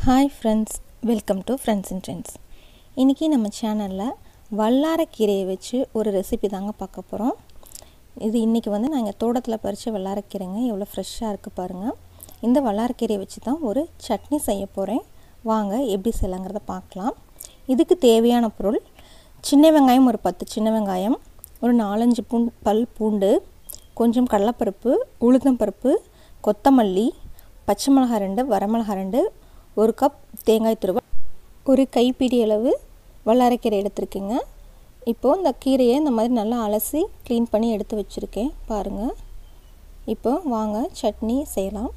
hi friends welcome to friends and trends இன்றைக்கி நம்ம சேனலில் வல்லாரக்கீரையை வச்சு ஒரு ரெசிபி தாங்க பார்க்க போகிறோம் இது இன்றைக்கி வந்து நாங்கள் தோட்டத்தில் பறித்த வல்லாரக்கீரைங்க எவ்வளோ ஃப்ரெஷ்ஷாக இருக்குது பாருங்கள் இந்த வல்லாரக்கீரையை வச்சு தான் ஒரு சட்னி செய்ய போகிறேன் வாங்க எப்படி செய்யலாங்கிறத பார்க்கலாம் இதுக்கு தேவையான பொருள் சின்ன வெங்காயம் ஒரு பத்து சின்ன வெங்காயம் ஒரு நாலஞ்சு பூண்டு பல் பூண்டு கொஞ்சம் கடலைப்பருப்பு உளுத்தம்பருப்பு கொத்தமல்லி பச்சை மிளகாய் ரெண்டு வரமிளகாய் ரெண்டு ஒரு கப் தேங்காய் துருவல் ஒரு கைப்பிடி அளவு வல்லாரைக்கீரை எடுத்திருக்கேங்க இப்போது இந்த கீரையை இந்த மாதிரி நல்லா அலசி க்ளீன் பண்ணி எடுத்து வச்சுருக்கேன் பாருங்கள் இப்போ வாங்க சட்னி செய்யலாம்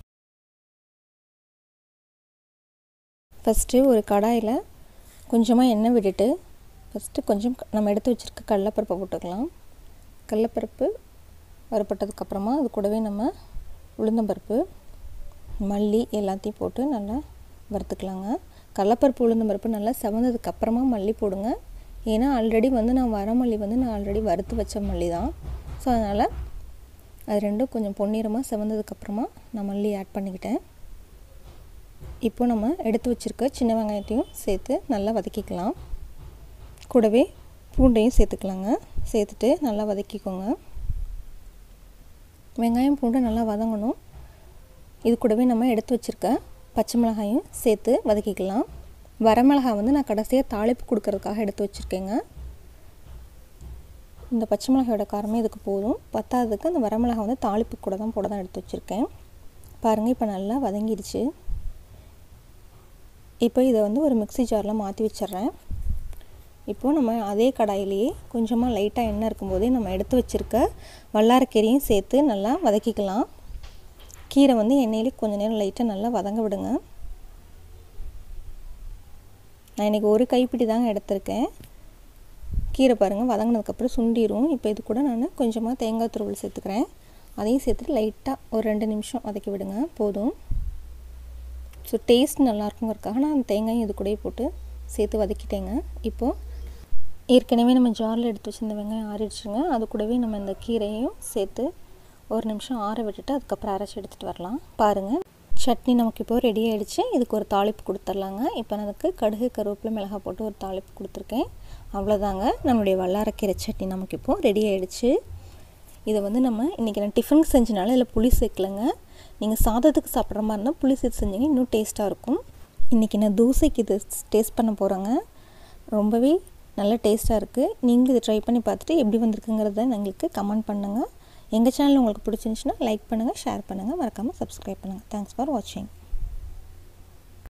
ஃபஸ்ட்டு ஒரு கடாயில் கொஞ்சமாக எண்ணெய் விட்டுட்டு ஃபஸ்ட்டு கொஞ்சம் நம்ம எடுத்து வச்சுருக்க கடலைப்பருப்பை போட்டுக்கலாம் கடலைப்பருப்பு வறுப்பட்டதுக்கப்புறமா அது கூடவே நம்ம உளுந்தம்பருப்பு மல்லி எல்லாத்தையும் போட்டு நல்லா வறுத்துக்கலாங்க கடலப்பருப்பு உளுந்தம்பருப்பு நல்லா செவந்ததுக்கு அப்புறமா மல்லி போடுங்க ஏன்னா ஆல்ரெடி வந்து நான் வரமல்லி வந்து நான் ஆல்ரெடி வறுத்து வச்ச மல்லி தான் ஸோ அதனால் அது ரெண்டும் கொஞ்சம் பொன்னிறமாக செவந்ததுக்கப்புறமா நான் மல்லி ஆட் பண்ணிக்கிட்டேன் இப்போ நம்ம எடுத்து வச்சுருக்க சின்ன வெங்காயத்தையும் சேர்த்து நல்லா வதக்கிக்கலாம் கூடவே பூண்டையும் சேர்த்துக்கலாங்க சேர்த்துட்டு நல்லா வதக்கிக்கோங்க வெங்காயம் பூண்டை நல்லா வதங்கணும் இது கூடவே நம்ம எடுத்து வச்சுருக்க பச்சை மிளகாயும் சேர்த்து வதக்கிக்கலாம் வரமிளகாய் வந்து நான் கடைசியாக தாளிப்பு கொடுக்கறதுக்காக எடுத்து வச்சுருக்கேங்க இந்த பச்சை மிளகாயோட காரமே இதுக்கு போதும் பத்தாததுக்கு அந்த வரமிளகாய் வந்து தாளிப்பு கூட தான் போட தான் எடுத்து வச்சுருக்கேன் பாருங்கள் இப்போ நல்லா வதங்கிடுச்சு இப்போ இதை வந்து ஒரு மிக்சி ஜாரில் மாற்றி வச்சிட்றேன் இப்போது நம்ம அதே கடாயிலேயே கொஞ்சமாக லைட்டாக எண்ணெய் இருக்கும்போதே நம்ம எடுத்து வச்சுருக்க வல்லாரக்கீரையும் சேர்த்து நல்லா வதக்கிக்கலாம் கீரை வந்து எண்ணெயிலே கொஞ்சம் நேரம் லைட்டாக நல்லா வதங்க விடுங்க நான் இன்றைக்கி ஒரு கைப்பிடி தாங்க எடுத்திருக்கேன் கீரை பாருங்கள் வதங்கினதுக்கப்புறம் சுண்டிடும் இப்போ இது கூட நான் கொஞ்சமாக தேங்காய் துருவல் சேர்த்துக்கிறேன் அதையும் சேர்த்துட்டு லைட்டாக ஒரு ரெண்டு நிமிஷம் வதக்கி விடுங்க போதும் ஸோ டேஸ்ட் நல்லாயிருக்குங்கிறதுக்காக நான் அந்த தேங்காயும் இது கூடயே போட்டு சேர்த்து வதக்கிட்டேங்க இப்போது ஏற்கனவே நம்ம ஜாரில் எடுத்து வச்சுருந்த வெங்காயம் ஆறிடுச்சுங்க அது கூடவே நம்ம இந்த கீரையும் சேர்த்து ஒரு நிமிஷம் ஆற விட்டுட்டு அதுக்கப்புறம் அரைச்சி எடுத்துகிட்டு வரலாம் பாருங்கள் சட்னி நமக்கு இப்போ ரெடி ஆகிடுச்சு இதுக்கு ஒரு தாளிப்பு கொடுத்துர்லாங்க இப்போ நான் அதுக்கு கடுகு கருவேப்பிலை மிளகாய் போட்டு ஒரு தாளிப்பு கொடுத்துருக்கேன் அவ்வளோதாங்க நம்மளுடைய வல்லாரக்கீரை சட்னி நமக்கு இப்போது ரெடி ஆகிடுச்சு இதை வந்து நம்ம இன்றைக்கி நான் டிஃபனுக்கு செஞ்சனால இதில் புளி சேர்க்கலைங்க நீங்கள் சாதத்துக்கு சாப்பிட்ற மாதிரி இருந்தால் புளி சேர்த்து செஞ்சீங்க இன்னும் டேஸ்ட்டாக இருக்கும் இன்றைக்கி நான் தோசைக்கு இது டேஸ்ட் பண்ண போகிறேங்க ரொம்பவே நல்ல டேஸ்ட்டாக இருக்குது நீங்களும் இதை ட்ரை பண்ணி பார்த்துட்டு எப்படி வந்திருக்குங்கிறத எங்களுக்கு கமெண்ட் பண்ணுங்கள் எங்கள் சேனல் உங்களுக்கு பிடிச்சிருந்துச்சுன்னா லைக் பண்ணுங்கள் ஷேர் பண்ணுங்கள் மறக்காமல் சப்ஸ்கிரைப் பண்ணுங்கள் தேங்க்ஸ் ஃபார் வாட்சிங்